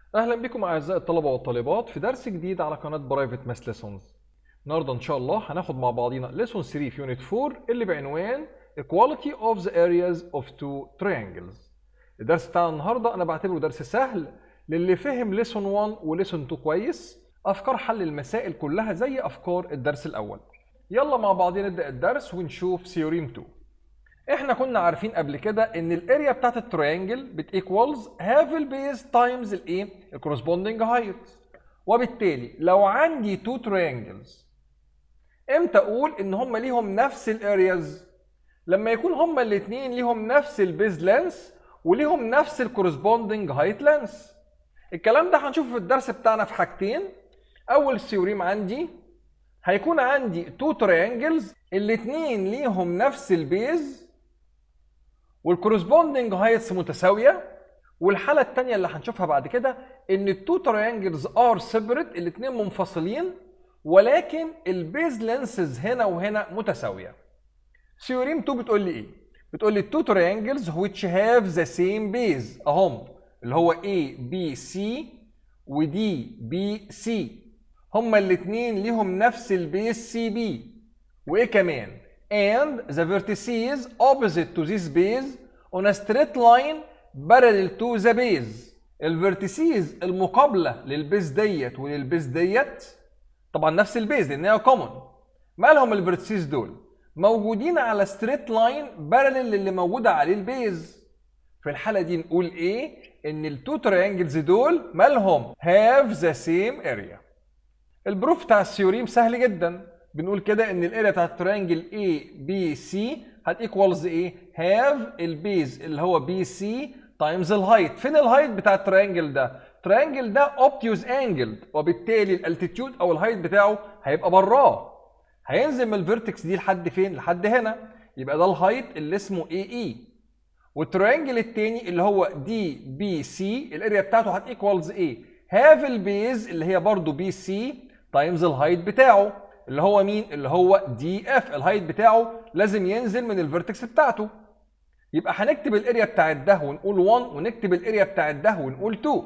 اهلا بكم اعزائي الطلبه والطالبات في درس جديد على قناه برايفت ماس ليسونز النهارده ان شاء الله هناخد مع بعضينا ليسون 3 في يونت 4 اللي بعنوان equality of the areas of two triangles الدرس بتاعنا النهارده انا بعتبره درس سهل للي فهم ليسون 1 وليسون 2 كويس افكار حل المسائل كلها زي افكار الدرس الاول يلا مع بعضينا نبدا الدرس ونشوف ثيوريم 2 احنا كنا عارفين قبل كده ان الاريا بتاعت التريانجل بتيكوالز هاف البيز تايمز الايه الكورسبوندنج هايت وبالتالي لو عندي تو تريانجلز امتى اقول ان هم ليهم نفس الارياز لما يكون هم الاثنين ليهم نفس البيز لينس وليهم نفس الكورسبوندنج هايت لينس الكلام ده هنشوفه في الدرس بتاعنا في حاجتين اول ثيوريم عندي هيكون عندي تو تريانجلز الاثنين ليهم نفس البيز والكورسبوندنج هايتس متساويه والحاله الثانيه اللي هنشوفها بعد كده ان التو تريانجلز ار سيبريت الاثنين منفصلين ولكن البيز لينسز هنا وهنا متساويه ثيوريم 2 بتقول لي ايه بتقول لي التو تريانجلز which have the same base اهم اللي هو A B C و D B C هما الاثنين ليهم نفس البيز سي بي وايه كمان and the vertices opposite to this base on a straight line parallel to the base الفيرتيسيز المقابله للبيز ديت وللبيز ديت طبعا نفس البيز لان هي كومن مالهم الفيرتيسيز دول موجودين على ستريت لاين بارلل للي موجوده عليه البيز في الحاله دي نقول ايه ان التو تريانجلز دول مالهم have the same area البروف بتاع الثيوريم سهل جدا بنقول كده ان الاريا بتاعت التريانجل A B C هتيكوالز ايه هاف البيز اللي هو بي سي تايمز الهايت فين الهايت بتاع التريانجل ده التريانجل ده اوبتيوز انجلد وبالتالي الالتيتيود او الهايت بتاعه هيبقى براه هينزل من الفيرتكس دي لحد فين لحد هنا يبقى ده الهايت اللي اسمه اي اي والتريانجل التاني اللي هو دي بي سي الاريا بتاعته هتيكوالز ايه هاف البيز اللي هي برضو بي سي تايمز الهايت بتاعه اللي هو مين اللي هو دي اف الهايت بتاعه لازم ينزل من الفيرتكس بتاعته يبقى هنكتب الاريا بتاعت ده ونقول 1 ونكتب الاريا بتاعت ده ونقول 2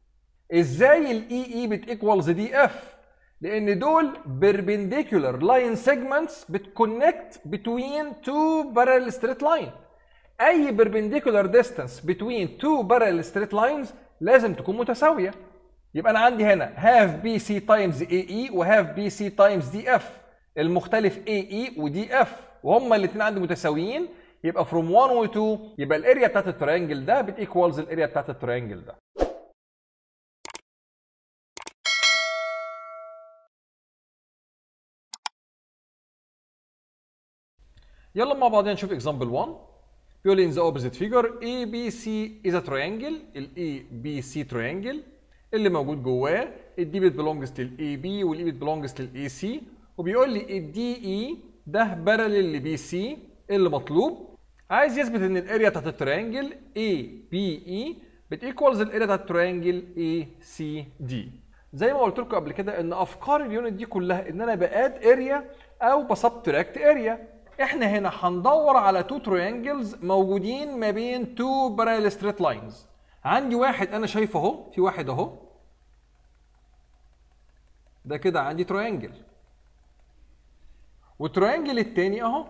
ازاي الاي اي بتيكوالز دي اف لان دول perpendicular line segments بتكونكت between two parallel straight line اي perpendicular distance between two parallel straight lines لازم تكون متساويه يبقى انا عندي هنا هاف بي سي تايمز اي اي وهاف بي سي تايمز دي اف المختلف اي اي ودي اف وهما الاثنين عندي متساويين يبقى فروم 1 و 2 يبقى الاريا بتاعت التريانجل ده بتيكوالز الاريا بتاعت التريانجل ده يلا مع بعضنا نشوف اكزامبل 1 بيقول لي in the opposite figure ABC is a triangle ال ABC triangle اللي موجود جواه الدي بت belongs للاي بي والاي بت belongs للاي سي وبيقول لي الدي اي ده بارلل لبي سي اللي مطلوب عايز يثبت ان الاريا بتاعت التريانجل اي بي اي بتيكوالز الاريا بتاعت التريانجل اي سي دي زي ما قلت لكم قبل كده ان افكار اليونت دي كلها ان انا باد اريا او بسبتراكت اريا احنا هنا هندور على تو تريانجلز موجودين ما بين تو بارلل ستريت لاينز عندي واحد انا شايفه اهو في واحد اهو ده كده عندي تريانجل والتريانجل التاني اهو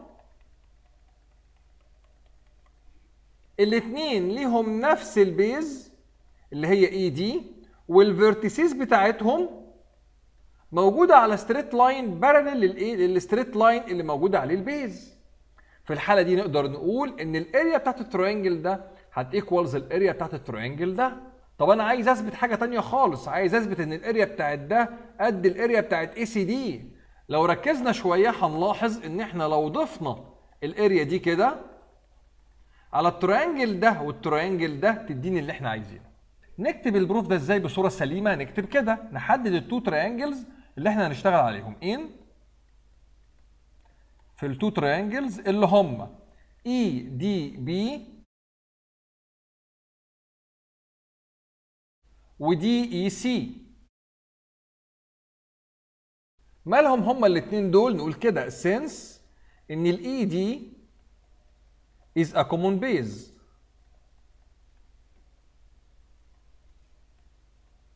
الاتنين ليهم نفس البيز اللي هي اي دي والفيرتيسيز بتاعتهم موجوده على ستريت لاين بارلل للايه للستريت لاين اللي موجوده عليه البيز في الحاله دي نقدر نقول ان الاريا بتاعت التريانجل ده هتيكوالز الاريا بتاعت التريانجل ده طب انا عايز اثبت حاجه تانية خالص عايز اثبت ان الاريا بتاعت ده قد الاريا بتاعت اي سي دي لو ركزنا شويه هنلاحظ ان احنا لو ضفنا الاريا دي كده على التريانجل ده والتريانجل ده تديني اللي احنا عايزينه نكتب البروف ده ازاي بصوره سليمه نكتب كده نحدد التو تريانجلز اللي احنا هنشتغل عليهم ان في التو تريانجلز اللي هم اي دي بي ودي اي سي مالهم هما الاثنين دول نقول كده since ان الاي دي is a common base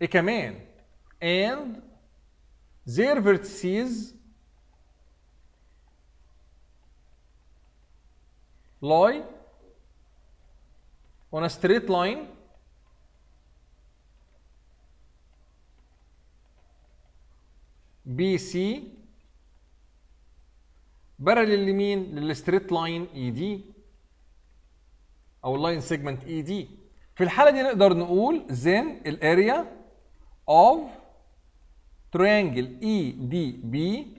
ايه كمان and their vertices lie on a straight line BC parallel لمين؟ للستريت لاين اي دي او اللاين سيجمنت اي دي في الحاله دي نقدر نقول then الاريا of triangle EDB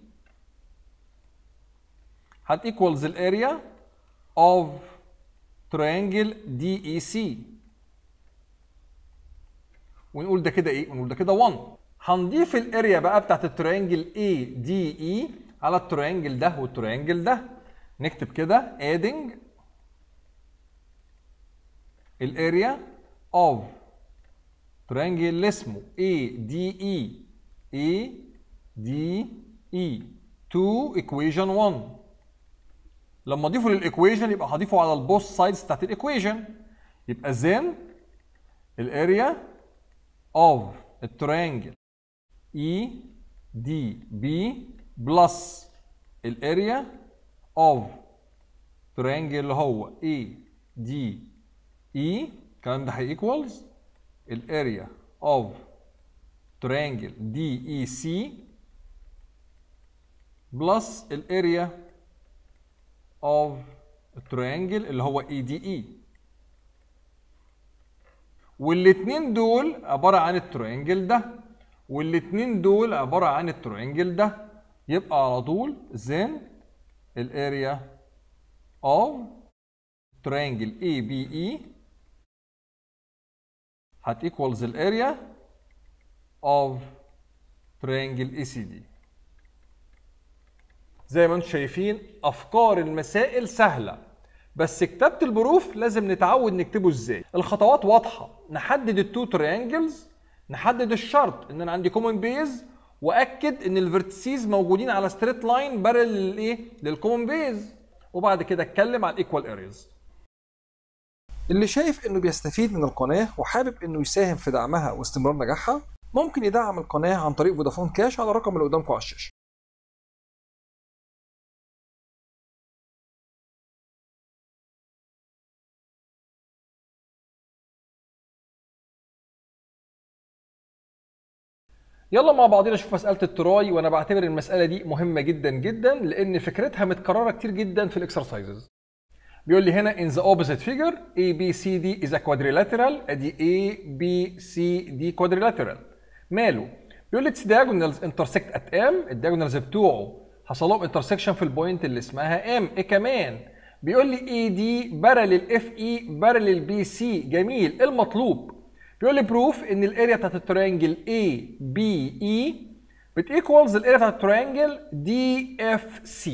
هت equals الاريا of triangle DEC ونقول ده كده ايه؟ ونقول ده كده 1 هنضيف الاريا بقى بتاعت التريانجل ADE على التريانجل ده والتريانجل ده نكتب كده adding الاريا of triangle اللي اسمه ADE ADE to equation 1 لما اضيفه للايكويشن يبقى هضيفه على البوث سايدز بتاعت الايكويشن يبقى then الاريا of التريانجل E D B بلس الاريا of تريانجل اللي هو A D E الكلام ده هيكوالز الاريا of تريانجل دي اي سي بلس الاريا of التريانجل اللي هو اي دي اي والاتنين دول عبارة عن التريانجل ده والاتنين دول عبارة عن التريانجل ده يبقى على طول then الاريا of triangle ABE هت equals الاريا of triangle ACD زي ما انتم شايفين افكار المسائل سهله بس كتابه البروف لازم نتعود نكتبه ازاي الخطوات واضحه نحدد التو تريانجلز نحدد الشرط ان انا عندي كومن بيز واكد ان الفيرتسيز موجودين على ستريت لاين بارل للايه للكومن بيز وبعد كده اتكلم على الايكوال ارياز اللي شايف انه بيستفيد من القناة وحابب انه يساهم في دعمها واستمرار نجاحها ممكن يدعم القناة عن طريق فودافون كاش على الرقم اللي قدامكم على الشاشة يلا مع بعضنا نشوف مساله التراي وانا بعتبر المساله دي مهمه جدا جدا لان فكرتها متكرره كتير جدا في الاكسرسايزز بيقول لي هنا in the opposite figure A B C D is a quadrilateral ادي A B C D quadrilateral ماله بيقول لي its diagonals intersect at M الدياجونالز بتوعه حصل لهم intersection في البوينت اللي اسمها M ايه كمان بيقول لي A D parallel F E parallel B C جميل ايه المطلوب بيقول لي بروف ان الاريا بتاعت التريانجل A B E بتيكوالز الاريا بتاعت التريانجل D F C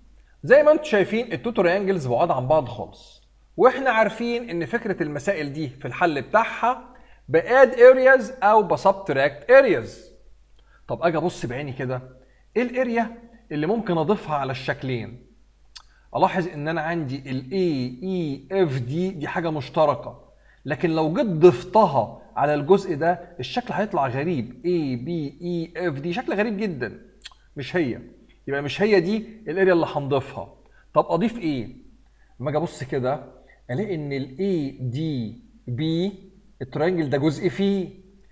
زي ما انتم شايفين التو تريانجلز بعاد عن بعض خالص واحنا عارفين ان فكره المسائل دي في الحل بتاعها باد ارياز او بسبتراكت ارياز طب اجي ابص بعيني كده ايه الاريا اللي ممكن اضيفها على الشكلين الاحظ ان انا عندي الاي اي اف دي دي حاجه مشتركه لكن لو جيت ضفتها على الجزء ده الشكل هيطلع غريب A B E F دي شكل غريب جدا مش هي يبقى مش هي دي الاريا اللي هنضيفها طب اضيف ايه لما اجي ابص كده الاقي ان الاي دي بي الترينجل ده جزء فيه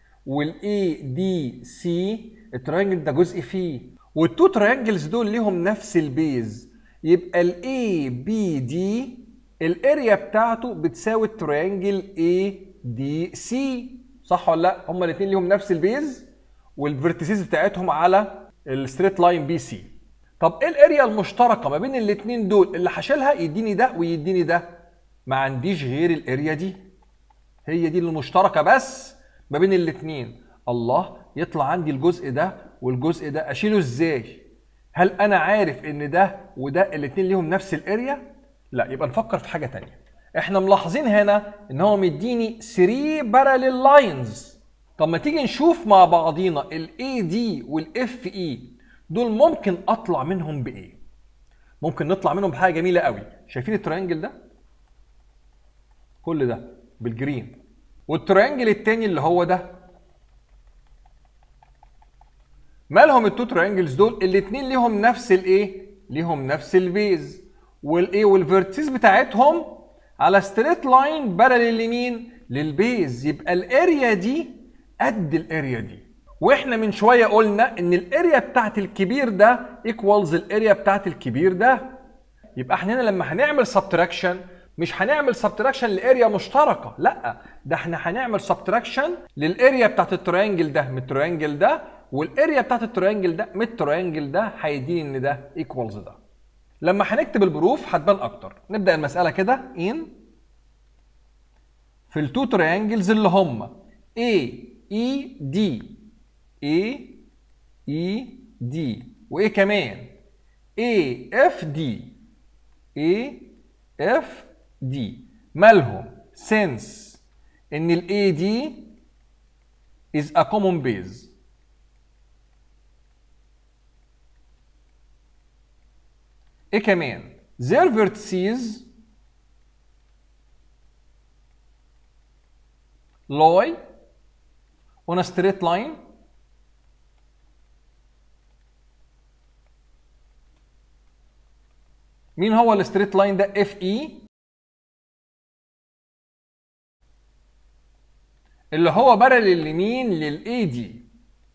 والاي دي سي الترينجل ده جزء فيه والتو ترينجلز دول ليهم نفس البيز يبقى الاي بي دي الاريا بتاعته بتساوي الترينجل اي دي سي صح ولا لا هما الاثنين ليهم نفس البيز والفيرتيسيز بتاعتهم على الستريت لاين بي سي طب ايه الاريا المشتركه ما بين الاثنين دول اللي هشيلها يديني ده ويديني ده ما عنديش غير الاريا دي هي دي المشتركه بس ما بين الاثنين الله يطلع عندي الجزء ده والجزء ده اشيله ازاي هل انا عارف ان ده وده الاثنين ليهم نفس الاريا لا يبقى نفكر في حاجه تانية احنا ملاحظين هنا ان هو مديني 3 باراليل لاينز طب ما تيجي نشوف مع بعضينا الاي دي والاف اي دول ممكن اطلع منهم بايه ممكن نطلع منهم بحاجه جميله قوي شايفين الترينجل ده كل ده بالجرين والترينجل التاني اللي هو ده مالهم التو تريانجلز دول الاثنين ليهم نفس الايه ليهم نفس البيز والايه والفيرتسيز بتاعتهم على ستريت لاين بارلل لمين للبيز يبقى الاريا دي قد الاريا دي واحنا من شويه قلنا ان الاريا بتاعت الكبير ده ايكوالز الاريا بتاعت الكبير ده يبقى احنا هنا لما هنعمل سبتراكشن مش هنعمل سبتراكشن لاريا مشتركه لا ده احنا هنعمل سبتراكشن للاريا بتاعت التريانجل ده من التريانجل ده والاريا بتاعت التريانجل ده من التريانجل ده هيديني ان ده ايكوالز ده لما هنكتب البروف هتبان اكتر نبدا المساله كده ان في التو تريانجلز اللي هم A E D A E D وايه كمان A F D A F D مالهم since ان ال A D is a common base ايه كمان their vertices lie on a straight line مين هو الستريت لاين ده اف اي اللي هو بارل لمين للاي دي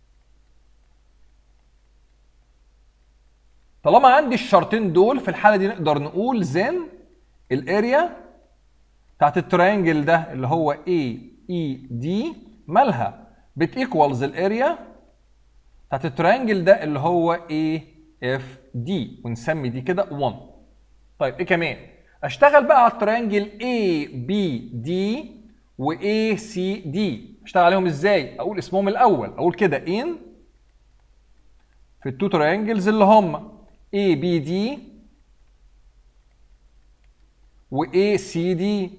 طالما عندي الشرطين دول في الحاله دي نقدر نقول زين الاريا بتاعت التريانجل ده اللي هو اي اي دي مالها بتيكوالز الاريا بتاعت التريانجل ده اللي هو اي اف دي ونسمي دي كده 1 طيب ايه كمان اشتغل بقى على التريانجل اي بي دي واي سي دي اشتغل عليهم ازاي اقول اسمهم الاول اقول كده ان في التو تريانجلز اللي هم اي بي دي واي سي دي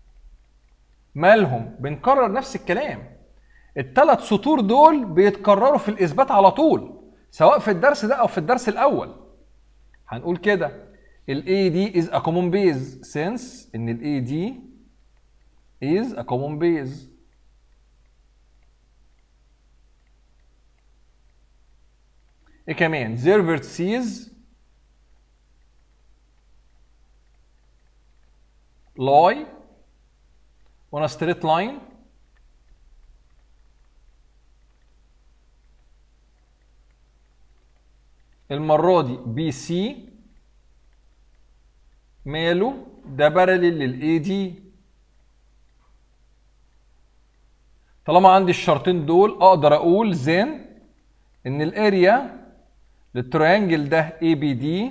مالهم بنكرر نفس الكلام الثلاث سطور دول بيتكرروا في الاثبات على طول سواء في الدرس ده او في الدرس الاول هنقول كده ال AD is a common base since ان ال AD is a common base ايه كمان their vertices lie on a straight line المرة دي بي سي ماله ده بارلل للاي دي طالما عندي الشرطين دول اقدر اقول زين ان الاريا للتريانجل ده اي بي دي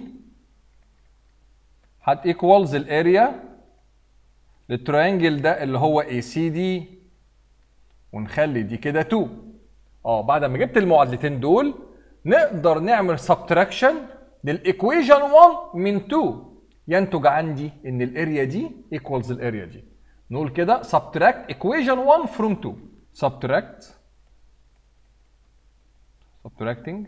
هت ايكوالز الاريا للتريانجل ده اللي هو اي سي دي ونخلي دي كده 2 اه بعد ما جبت المعادلتين دول نقدر نعمل سبتراكشن للايكويشن 1 من 2 ينتج عندي ان الاريا دي ايكوالز الاريا دي نقول كده subtract equation 1 from 2 subtract subtracting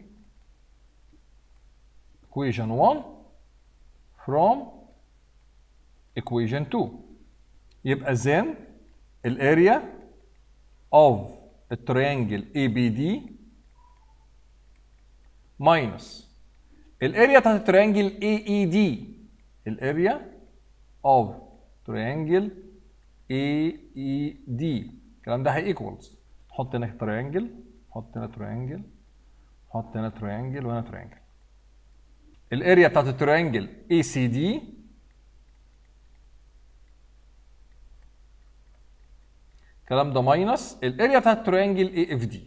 equation 1 from equation 2 يبقى then الاريا of the triangle ABD minus الاريا بتاعت التريانجل AED الاريا of triangle AED الكلام ده هيكوالز نحط هنا تريانجل نحط هنا تريانجل نحط هنا تريانجل وهنا تريانجل الاريا بتاعت التريانجل ACD الكلام ده ماينس الاريا بتاعت التريانجل AFD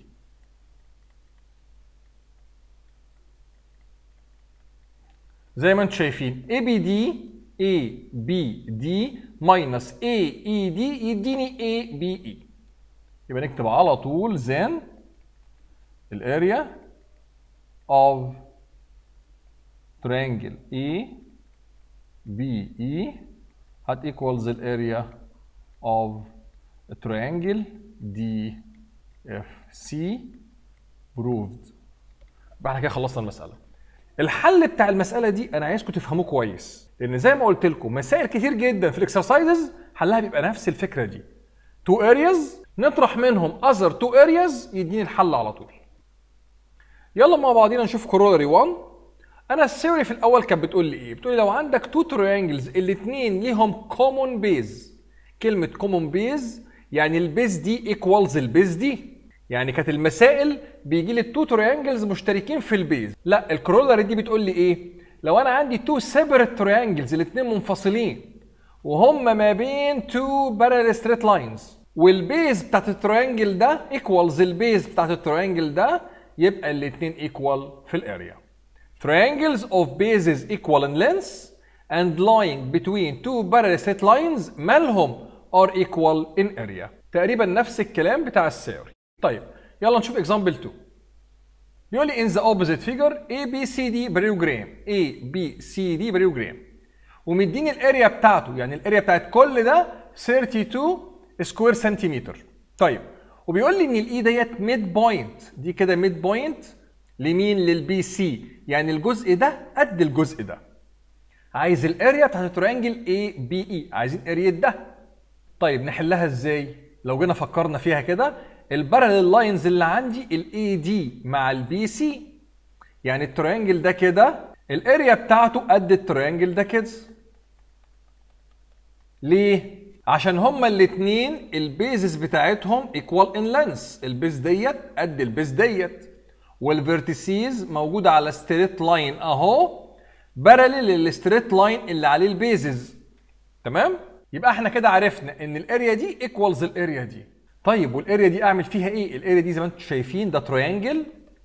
زي ما انتم شايفين ABD ABD ماينس AED يديني ABE يبقى نكتب على طول then الاريا of triangle A BE هت equals الاريا of a triangle DFC proved يبقى احنا كده خلصنا المسألة الحل بتاع المسألة دي أنا عايزكم تفهموه كويس لأن زي ما قلت لكم مسائل كتير جدا في الاكسرسايزز حلها بيبقى نفس الفكرة دي تو areas نطرح منهم other two areas يديني الحل على طول يلا مع بعضينا نشوف كورولاري 1 انا الثيوري في الاول كانت بتقول لي ايه بتقول لي لو عندك تو تريانجلز الاثنين ليهم كومون بيز كلمه كومون بيز يعني البيز دي ايكوالز البيز دي يعني كانت المسائل بيجي لي التو تريانجلز مشتركين في البيز لا الكرولاري دي بتقول لي ايه لو انا عندي تو سيبريت تريانجلز الاثنين منفصلين وهم ما بين تو بارل ستريت لاينز والبيز بتاعت التريانجل ده ايكوالز البيز بتاعت التريانجل ده يبقى الاثنين ايكوال في الاريا triangles of bases equal in length and lying between two parallel straight lines مالهم are equal in area تقريبا نفس الكلام بتاع الثيوري طيب يلا نشوف example 2 بيقول لي in the opposite figure A B C D parallelogram A B C D parallelogram ومديني الاريا بتاعته يعني الاريا بتاعت كل ده 32 سكوير سنتيمتر طيب وبيقول لي ان الاي ديت ميد بوينت دي كده ميد بوينت لمين للبي سي يعني الجزء ده قد الجزء ده عايز الاريا بتاعت التريانجل اي بي اي عايزين اريا ده طيب نحلها ازاي لو جينا فكرنا فيها كده الباراليل لاينز اللي عندي الاي دي مع البي سي يعني التريانجل ده كده الاريا بتاعته قد التريانجل ده كده ليه عشان هما الاثنين البيزز بتاعتهم ايكوال ان لينس البيز ديت قد البيز ديت والفيرتيسيز موجوده على ستريت لاين اهو باراليل للستريت لاين اللي عليه البيزز تمام يبقى احنا كده عرفنا ان الاريا دي ايكوالز الاريا دي طيب والاريا دي اعمل فيها ايه الاريا دي زي ما انتم شايفين ده تريانجل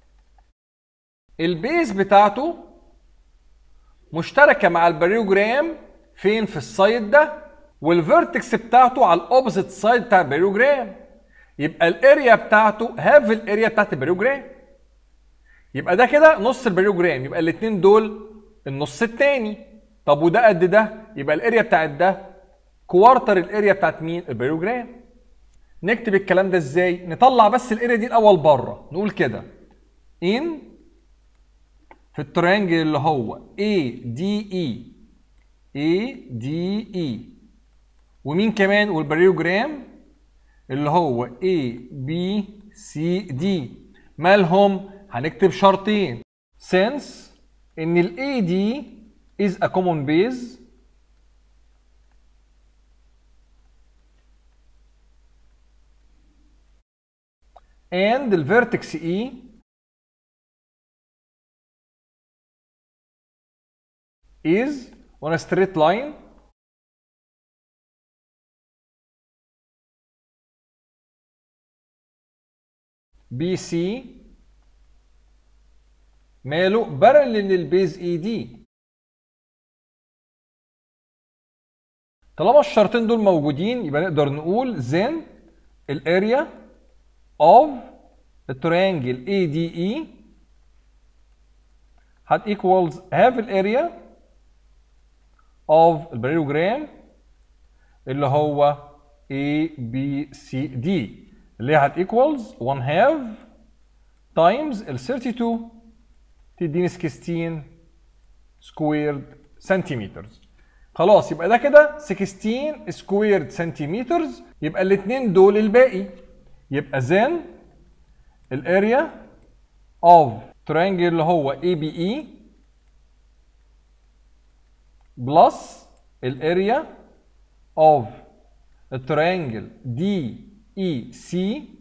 البيز بتاعته مشتركه مع الباريوجرام فين في السايد ده والفيرتكس بتاعته على الاوبوزيت سايد بتاع الباريوجرام يبقى الاريا بتاعته هاف الاريا بتاعت الباريوجرام يبقى ده كده نص الباريوجرام يبقى الاثنين دول النص الثاني طب وده قد ده يبقى الاريا بتاعت ده كوارتر الاريا بتاعت مين الباريوجرام نكتب الكلام ده ازاي نطلع بس الاريا دي الاول بره نقول كده ان في التريانجل اللي هو A D E A D E ومين كمان والباريوجرام اللي هو A B C D مالهم هنكتب شرطين since ان ال AD is a common base and the vertex E is on a straight line BC ماله بارلل للبيز اي دي طالما الشرطين دول موجودين يبقى نقدر نقول then الاريا of التريانجل ADE هت equals half الاريا of الباريوجرام اللي هو A B C D اللي هي هت equals 1 half times ال 32 تديني 16 سكويرد سنتيمتر خلاص يبقى ده كده 16 سكويرد سنتيمتر يبقى الاثنين دول الباقي يبقى then الاريا of triangle اللي هو ABE بلس الاريا of التريانجل DEC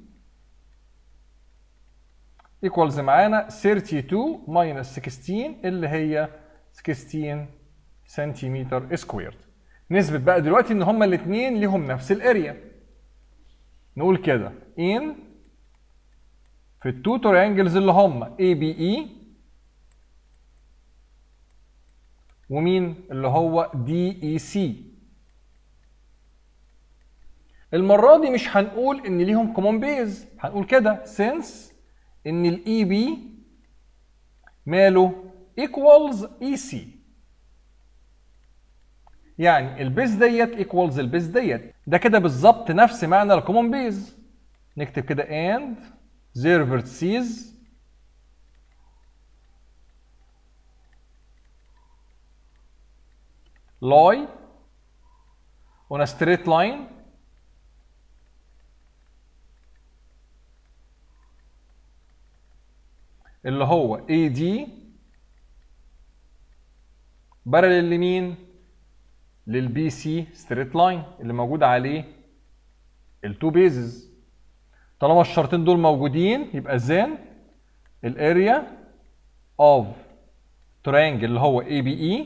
equals معانا 32 minus 16 اللي هي 16 سنتيمتر سكويرد نثبت بقى دلوقتي ان هما الاثنين ليهم نفس الاريا نقول كده in في التو تريانجلز اللي هما ABE ومين اللي هو DEC المرة دي مش هنقول ان ليهم كومون بيز هنقول كده since ان الاي بي ماله equals اي سي يعني البيز ديت equals البيز ديت ده كده بالظبط نفس معنى الكومون بيز نكتب كده and their vertices lie on a straight line اللي هو AD بارلل لمين؟ للبي سي ستريت لاين اللي موجود عليه التو بيزز طالما الشرطين دول موجودين يبقى زين الاريا اوف ترينجل اللي هو اي بي اي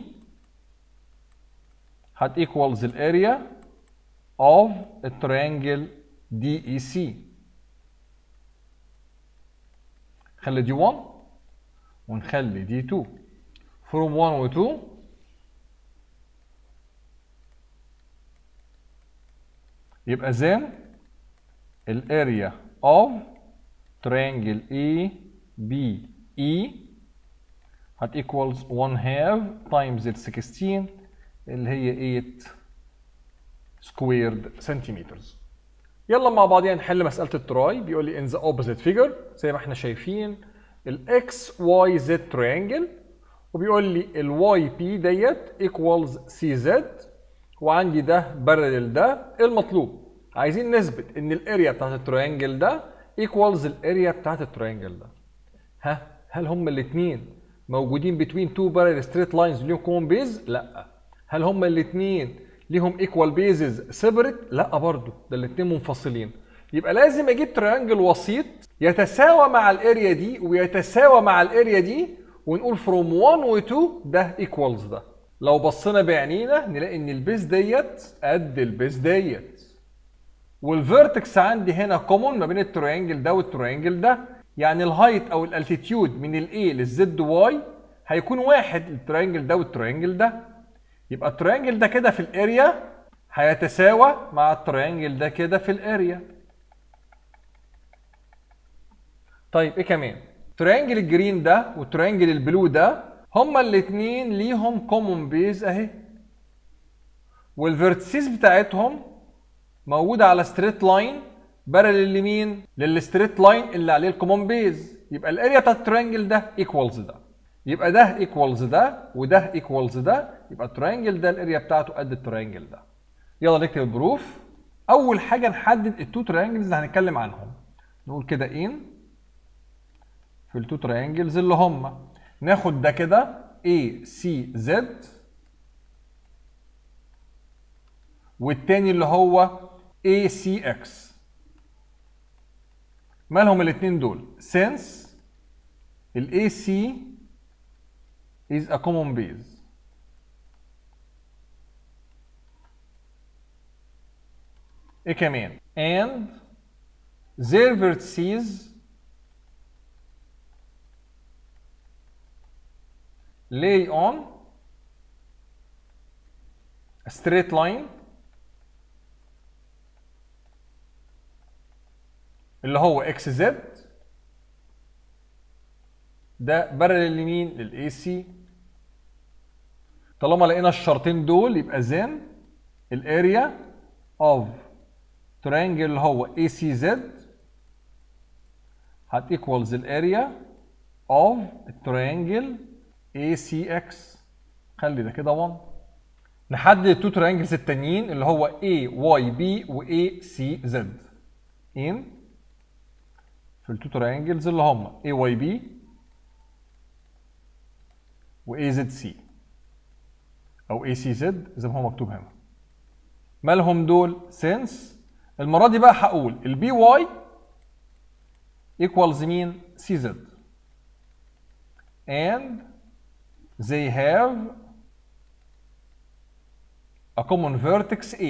هت ايكوالز الاريا اوف الترينجل دي اي سي خلي دي 1 ونخلي دي 2 from 1 و 2 يبقى زين الاريا اوف triangle A B E هت equals 1 half times ال 16 اللي هي 8 squared centimeters يلا مع بعضينا نحل مسألة التراي بيقول لي in the opposite figure زي ما احنا شايفين ال x y z triangle وبيقول لي ال y p ديت equals c z وعندي ده بارلل ده إيه المطلوب عايزين نثبت ان الاريا بتاعت التريانجل ده equals الاريا بتاعت التريانجل ده ها هل هما الاثنين موجودين between two parallel straight lines ليهم common base لا هل هما الاثنين ليهم equal bases separate لا برضو ده الاثنين منفصلين يبقى لازم اجيب تريانجل وسيط يتساوى مع الاريا دي ويتساوى مع الاريا دي ونقول from 1 و 2 ده equals ده لو بصينا بعينينا نلاقي ان البيز ديت قد البيز ديت والفيرتكس عندي هنا كومون ما بين التريانجل ده والتريانجل ده يعني الهايت او الالتيتيود من الاي للزد واي هيكون واحد التريانجل ده والتريانجل ده يبقى التريانجل ده كده في الاريا هيتساوى مع التريانجل ده كده في الاريا طيب ايه كمان تريانجل الجرين ده والتريانجل البلو ده هما الاثنين ليهم كومون بيز اهي والفيرتسيز بتاعتهم موجوده على ستريت لاين بارلل لمين للستريت لاين اللي عليه الكومون بيز يبقى الاريا بتاعت التريانجل ده ايكوالز ده يبقى ده ايكوالز ده وده ايكوالز ده يبقى التريانجل ده الاريا بتاعته قد التريانجل ده يلا نكتب البروف اول حاجه نحدد التو تريانجلز اللي هنتكلم عنهم نقول كده ان في التو تريانجلز اللي هم ناخد ده كده A C Z والتاني اللي هو A C X مالهم الاتنين دول since ال AC is a common base ايه كمان and their vertices lay on a straight line اللي هو اكس زد ده بارلل لمين للاي سي طالما لقينا الشرطين دول يبقى زين الاريا اوف ترينجل اللي هو اي سي زد هت ايكوالز الاريا اوف الترينجل اي سي اكس خلي ده كده 1 نحدد التو ترينجلز التانيين اللي هو اي واي بي واي سي زد ان في التو ترينجلز اللي هم اي واي بي واي زد سي او اي سي زد زي ما هو مكتوب هنا مالهم دول سينس المره دي بقى هقول البي واي equals مين سي زد and they have a common vertex A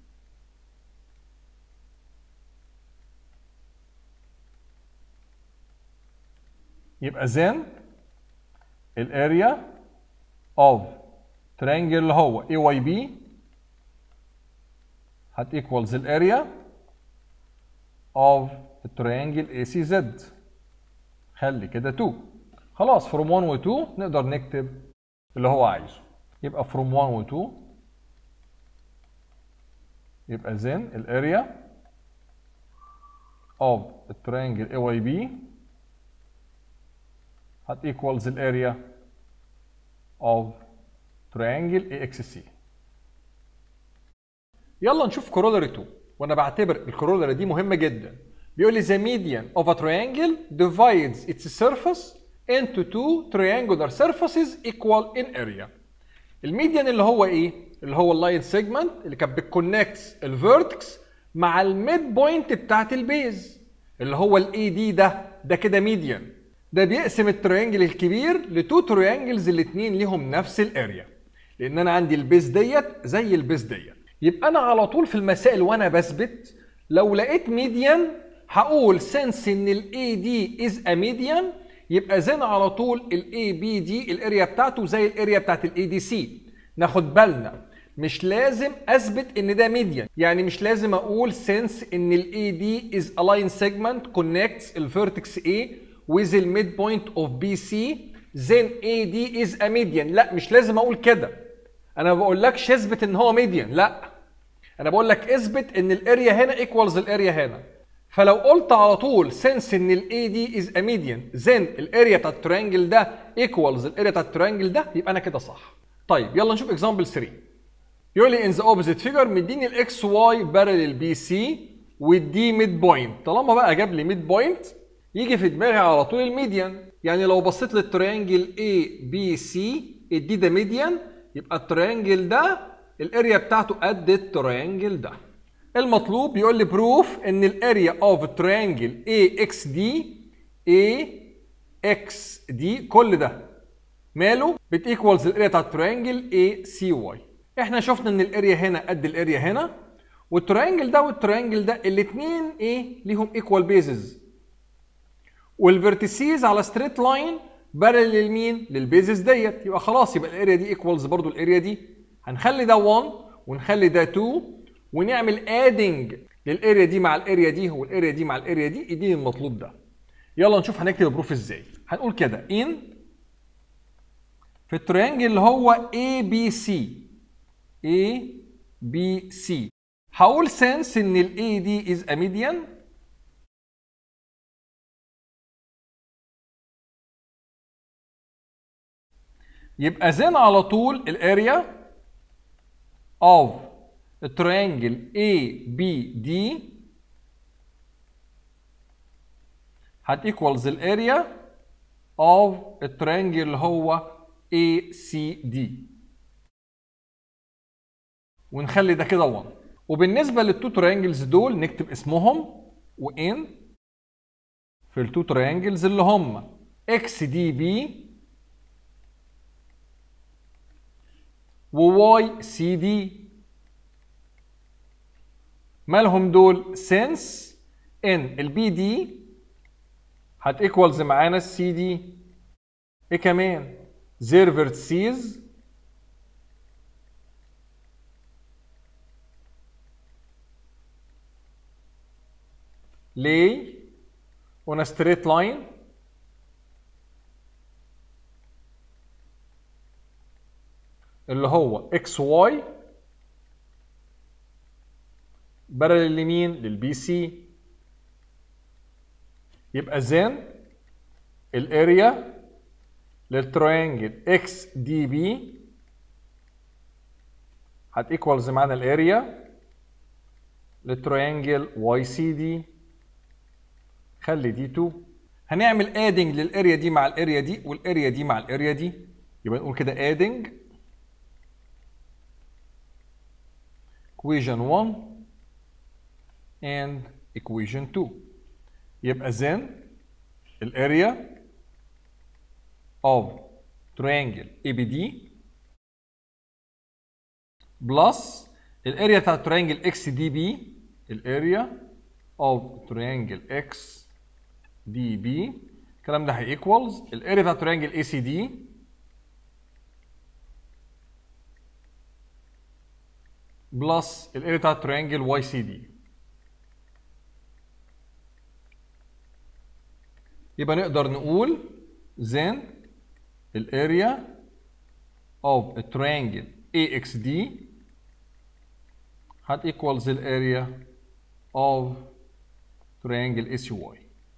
يبقى then الاريا of triangle اللي هو AYB هت equals الاريا of التريانجل ACZ خلي كده 2 خلاص from 1 و 2 نقدر نكتب اللي هو عايزه يبقى from 1 و 2 يبقى then الاريا of التريانجل AYB هت equals الاريا of triangle AXC يلا نشوف كورولاري 2 وانا بعتبر الكورولاري دي مهمه جدا بيقول لي the median of a triangle divides its surface into two triangular surfaces equal in area الميديان اللي هو ايه اللي هو اللاين سيجمنت اللي كانت بتكونكت الفيرتكس مع الميد بوينت بتاعت البيز اللي هو الاي دي ده ده كده ميديان ده بيقسم التريانجل الكبير لتو تريانجلز الاثنين ليهم نفس الاريا لان انا عندي البيز ديت زي البيز ديت يبقى انا على طول في المسائل وانا بثبت لو لقيت ميديان هقول سنس ان الاي دي از ا ميديان يبقى زين على طول الاي بي دي الاريا بتاعته زي الاريا بتاعت الاي دي سي ناخد بالنا مش لازم اثبت ان ده ميديان يعني مش لازم اقول سنس ان الاي دي از a line segment connects الفيرتكس A with the midpoint of BC then AD is a median لا مش لازم اقول كده انا ما بقولكش اثبت ان هو ميديان لا انا بقول لك اثبت ان الاريا هنا ايكوالز الاريا هنا فلو قلت على طول سنس ان الاي دي از ا ميديان زين الاريا بتاعت التريانجل ده ايكوالز الاريا بتاعت التريانجل ده يبقى انا كده صح طيب يلا نشوف اكزامبل 3 يقول لي ان ذا اوبوزيت فيجر مديني الاكس واي بارلل بي سي والدي ميد بوينت طالما بقى جاب لي ميد بوينت يجي في دماغي على طول الميديان يعني لو بصيت للتريانجل اي بي سي الدي ده ميديان يبقى التريانجل ده الاريا بتاعته قد التريانجل ده المطلوب بيقول لي بروف ان الاريا اوف تريانجل اي اكس دي اي اكس دي كل ده ماله بتيكوالز الاريا بتاعت التريانجل اي سي واي احنا شفنا ان الاريا هنا قد الاريا هنا والتريانجل ده والتريانجل ده الاثنين ايه ليهم ايكوال بيزز والفيرتيسيز على ستريت لاين بارل لمين للبيزز ديت يبقى خلاص يبقى الاريا دي ايكوالز برضو الاريا دي هنخلي ده 1 ونخلي ده 2 ونعمل ادنج للاريا دي مع الاريا دي والاريا دي مع الاريا دي يديني المطلوب ده يلا نشوف هنكتب البروف ازاي هنقول كده ان في التريانجل اللي هو اي بي سي اي بي سي هقول سنس ان الاي دي از ا ميديان يبقى زين على طول الاريا اوف التريانجل اي بي دي هتيكوالز الاريا اوف التريانجل اللي هو اي سي دي ونخلي ده كده 1 وبالنسبه للتو تريانجلز دول نكتب اسمهم وان في التو تريانجلز اللي هم اكس دي بي وواي سي دي مالهم دول سنس ان البي دي هتيكوالز معانا السي دي ايه كمان زير فيرتسيز lay on a straight line اللي هو اكس واي بارل لمين للبي سي يبقى زين الاريا للتريانجل اكس دي بي هتيكوالز معانا الاريا للتريانجل واي سي دي خلي دي 2 هنعمل ادنج للاريا دي مع الاريا دي والاريا دي مع الاريا دي يبقى نقول كده ادنج equation 1 and equation 2 يبقى then الاريا of triangle ABD plus الاريا بتاع triangle XDB الاريا of triangle XDB الكلام ده هي equals الاريا بتاع triangle ACD بلس الاريا بتاع التريانجل واي سي دي يبقى نقدر نقول then الاريا of a triangle AXD هت equals الاريا of triangle ACY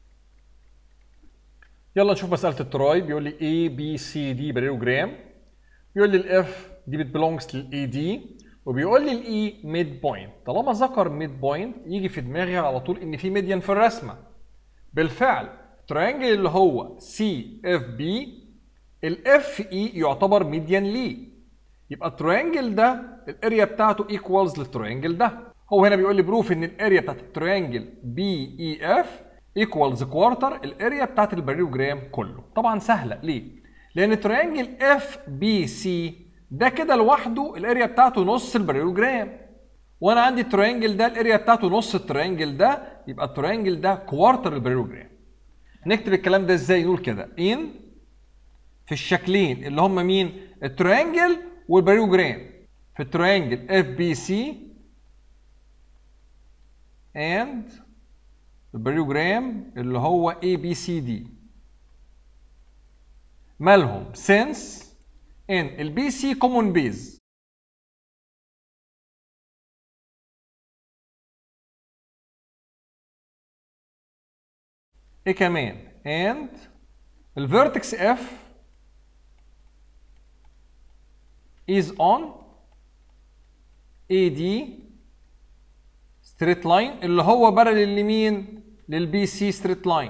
يلا نشوف مسألة التراي بيقول لي A B C D بريوجرام بيقول لي الاف دي بتبلونجز للاي دي وبيقول لي الاي ميد بوينت طالما ذكر ميد بوينت يجي في دماغي على طول ان في ميديان في الرسمه بالفعل التريانجل اللي هو سي اف بي الاف اي يعتبر ميديان ليه يبقى التريانجل ده الاريا بتاعته ايكوالز للتريانجل ده هو هنا بيقول لي بروف ان الاريا بتاعت التريانجل بي اي اف ايكوالز كوارتر الاريا بتاعت الباريوجرام كله طبعا سهله ليه لان التريانجل اف بي سي ده كده لوحده الاريا بتاعته نص الباريوجرام وانا عندي التريانجل ده الاريا بتاعته نص التريانجل ده يبقى التريانجل ده كوارتر الباريوجرام نكتب الكلام ده ازاي نقول كده ان في الشكلين اللي هم مين التريانجل والباريوجرام في التريانجل اف بي سي and الباريوجرام اللي هو اي بي سي دي مالهم since ان البي سي كومون بيز ايه كمان and الفيرتكس اف is on AD ستريت لاين اللي هو بارلل لمين؟ للبي سي ستريت لاين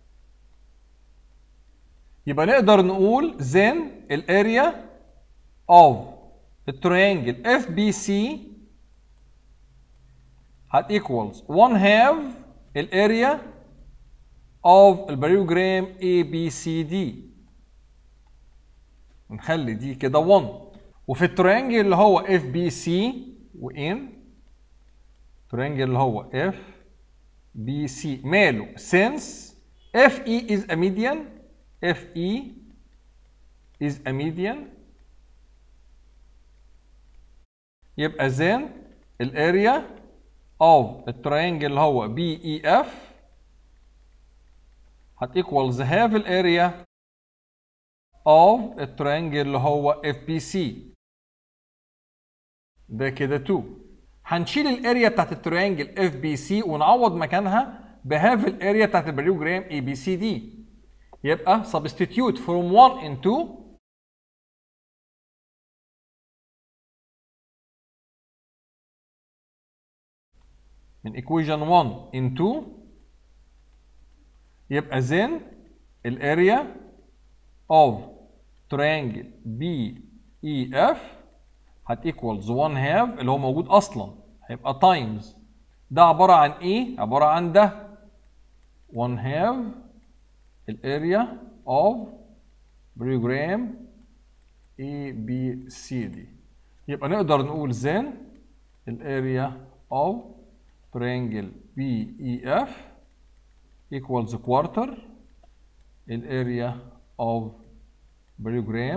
يبقى نقدر نقول then الاريا of التريانجل اف بي سي هت equals 1 half الاريا of الباريوجرام اي بي سي دي نخلي دي كده 1 وفي التريانجل اللي هو اف بي سي وان تريانجل اللي هو اف بي سي ماله since اف اي is a median اف اي is a median يبقى then الاريا of التريانجل اللي هو بي اي اف هت equals half الاريا of التريانجل اللي هو اف بي سي ده كده 2 هنشيل الاريا بتاعت التريانجل اف بي سي ونعوض مكانها بهاف الاريا بتاعت الباريوجرام اي بي سي دي يبقى substitute from 1 in 2 من equation 1 in 2 يبقى then الاريا of triangle BEF هت equals 1 half اللي هو موجود اصلا هيبقى times ده عباره عن ايه؟ عباره عن ده 1 half الاريا of program A B C D يبقى نقدر نقول then الاريا of triangle BEF equals quarter الاريا of program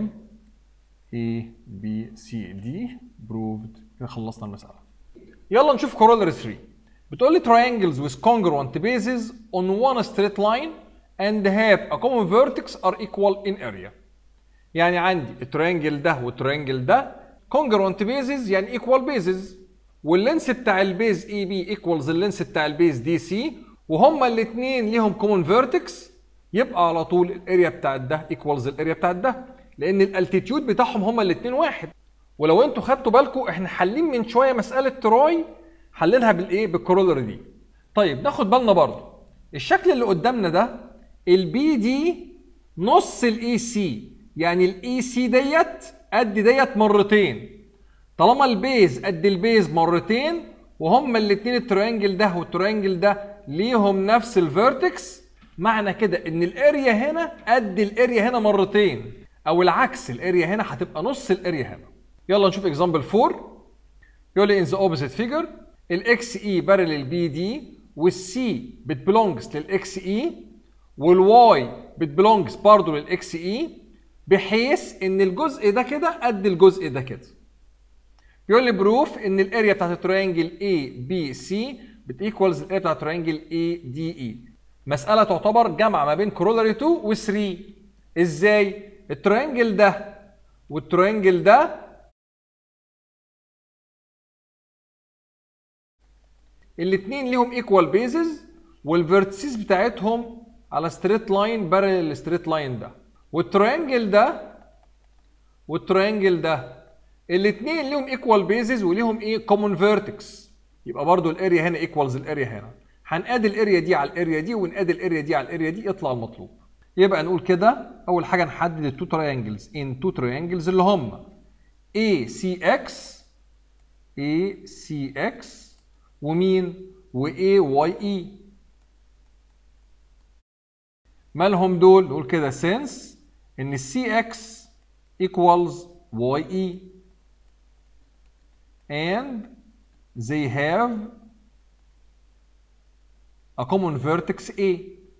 A B C D proved كده خلصنا المسألة. يلا نشوف corollary 3 بتقول لي triangles with congruent bases on one straight line and have a common vertex are equal in area. يعني عندي التريانجل ده والتريانجل ده congruent bases يعني equal bases واللينس بتاع البيز اي بي equals اللينس بتاع البيز دي سي وهما الاثنين ليهم common vertex يبقى على طول الاريا بتاعت ده equals الاريا بتاعت ده لان الالتيتيود بتاعهم هما الاثنين واحد ولو انتوا خدتوا بالكم احنا حالين من شويه مساله تروي حلينها بالايه بالكورولر دي طيب ناخد بالنا برضه الشكل اللي قدامنا ده البي دي نص الاي سي يعني الاي سي ديت قد ديت مرتين طالما البيز قد البيز مرتين وهما الاثنين التريانجل ده والتريانجل ده ليهم نفس الفيرتكس معنى كده ان الاريا هنا قد الاريا هنا مرتين او العكس الاريا هنا هتبقى نص الاريا هنا يلا نشوف اكزامبل 4 يقول لي in the opposite figure الاكس اي بارلل بي دي والسي بتبلونجز للاكس اي والواي بتبلونجز برضه للاكس اي بحيث ان الجزء ده كده قد الجزء ده كده يقول لي بروف ان الاريا بتاعت التريانجل اي بي سي بتيكوالز الاريا بتاعت التريانجل اي دي اي مساله تعتبر جامعه ما بين كرولاري 2 و 3 ازاي التريانجل ده والتريانجل ده الاثنين ليهم ايكوال بيزز والفيرتسيز بتاعتهم على ستريت لاين بارل الستريت لاين ده والتريانجل ده والتريانجل ده الاثنين ليهم ايكوال بيزز وليهم ايه كومون فيرتكس يبقى برضو الاريا هنا ايكوالز الاريا هنا هنقاد الاريا دي على الاريا دي ونقاد الاريا دي على الاريا دي يطلع المطلوب يبقى نقول كده اول حاجه نحدد التو تريانجلز ان تو تريانجلز اللي هم اي سي اكس اي سي اكس ومين واي واي اي مالهم دول نقول كده سنس ان السي اكس equals ye and they have a common vertex A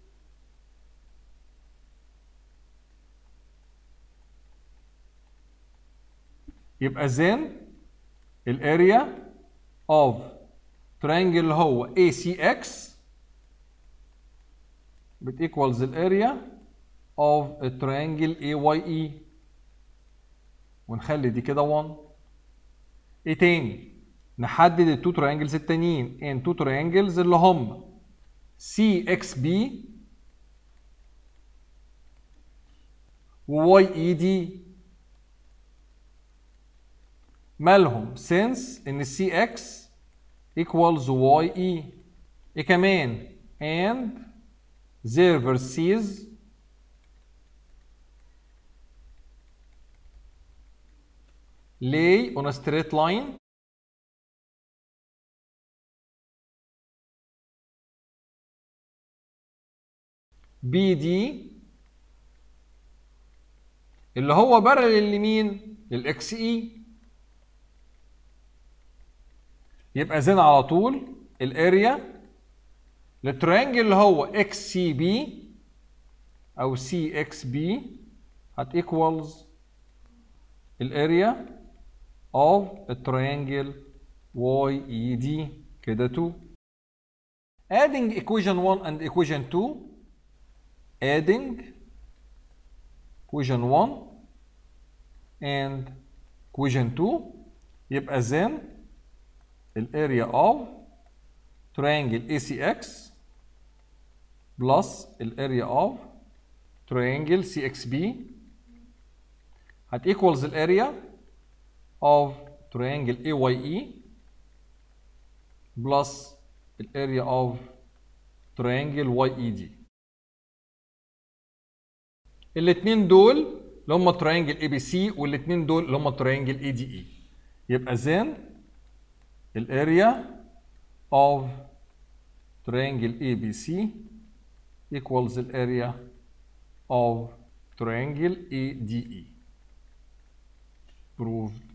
يبقى then الاريا of triangle اللي هو ACX بت equals الاريا of a triangle AYE ونخلي دي كده 1 ايه تاني نحدد التو تريانجلز التانيين ان تو تريانجلز اللي هم سي اكس بي وواي اي دي مالهم سينس ان السي اكس equals واي اي ايه كمان and their vertices lay on a straight line بي دي اللي هو بارل لمين؟ للاكس اي يبقى زين على طول الاريا للتريانجل اللي هو اكس سي بي او سي اكس بي هت ايكوالز الاريا of a triangle YED كده 2 adding equation 1 and equation 2 adding equation 1 and equation 2 يبقى then الاريا of triangle ACX plus الاريا of triangle CXB هت equals الاريا of triangle AYE plus الاريا of triangle YED الاثنين دول اللي هم triangle ABC والاثنين دول اللي هم triangle ADE يبقى then الاريا of triangle ABC equals الاريا of triangle ADE proved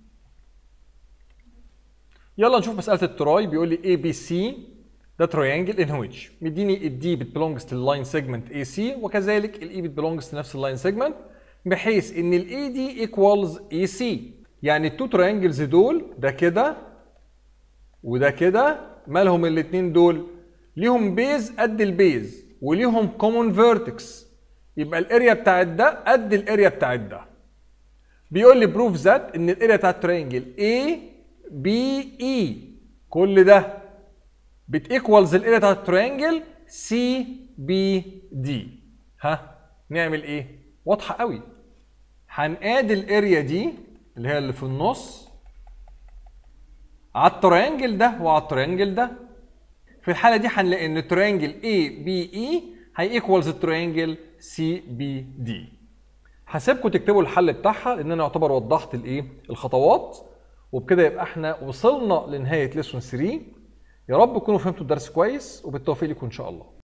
يلا نشوف مسألة التراي بيقول لي اي بي سي ده تريانجل ان ويتش مديني الدي بتبلونجز لللاين سيجمنت اي سي وكذلك الاي بتبلونجز لنفس اللاين سيجمنت بحيث ان الاي دي ايكوالز اي سي يعني التو تريانجلز دول ده كده وده كده مالهم الاثنين دول ليهم بيز قد البيز وليهم كومون فيرتكس يبقى الاريا بتاعت ده قد الاريا بتاعت ده بيقول لي بروف ذات ان الاريا بتاعت ترينجل A B E كل ده بتيكوالز الاريا بتاعت الترينجل C B D ها نعمل ايه واضحه قوي هنقاد الاريا دي اللي هي اللي في النص على الترينجل ده وعلى الترينجل ده في الحاله دي هنلاقي ان الترينجل A B E هيكوالز الترينجل C B D هسيبكم تكتبوا الحل بتاعها لان انا يعتبر وضحت الايه الخطوات وبكده يبقى احنا وصلنا لنهايه ليسون 3 يا رب تكونوا فهمتوا الدرس كويس وبالتوفيق لكم ان شاء الله